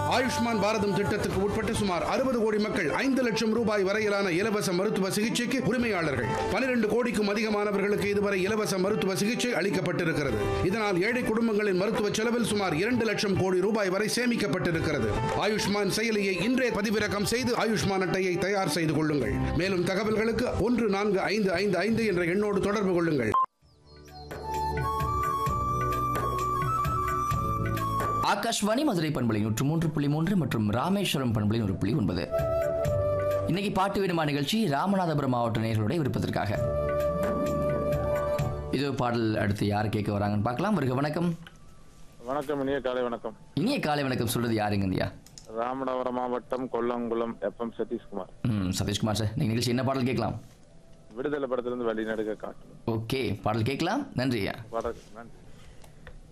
ஆயுஷ்மான் பாரதம் திட்டத்துக்கு உட்பட்ட சுமார் அறுபது கோடி மக்கள் ஐந்து லட்சம் ரூபாய் வரையிலான இலவச மருத்துவ சிகிச்சைக்கு உரிமையாளர்கள் பனிரெண்டு கோடிக்கும் அதிகமானவர்களுக்கு இதுவரை இலவச மருத்துவ சிகிச்சை அளிக்கப்பட்டிருக்கிறது இதனால் ஏழை குடும்பங்களின் மருத்துவ செலவில் சுமார் இரண்டு லட்சம் கோடி ரூபாய் வரை சேமிக்கப்பட்டிருக்கிறது ஆயுஷ்மான் செயலியை இன்றே பதிவிறக்கம் செய்து ஆயுஷ்மான் அட்டையை தயார் செய்து கொள்ளுங்கள் மேலும் தகவல்களுக்கு ஒன்று நான்கு ஐந்து ஐந்து ஐந்து என்ற எண்ணோடு தொடர்பு கொள்ளுங்கள் ஆகாஷ்வாணி மதுரை பண்பலை நூற்று மூன்று புள்ளி மூன்று மற்றும் ராமேஸ்வரம் பண்பலை நூறு புள்ளி ஒன்பது இன்னைக்கு பாட்டு வேணுமா நிகழ்ச்சி ராமநாதபுரம் மாவட்ட நேர்களுடைய விருப்பத்திற்காக இது பாடல் அடுத்து யார் கேட்க வராங்கன்னு பார்க்கலாம் வருக வணக்கம் வணக்கம் இனிய காலை வணக்கம் இனிய காலை வணக்கம் சொல்றது யாருங்க இந்தியா ராமநாதபுரம் மாவட்டம் கொல்லங்குளம் எஃப்எம் சதீஷ்குமார் ம் சதீஷ்குமார் சார் நீங்கள் நிகழ்ச்சி என்ன பாடல் கேட்கலாம் விடுதலை படத்திலிருந்து வெளிநடுக காட்டு ஓகே பாடல் கேட்கலாம் நன்றி ஐயா வணக்கம் நன்றி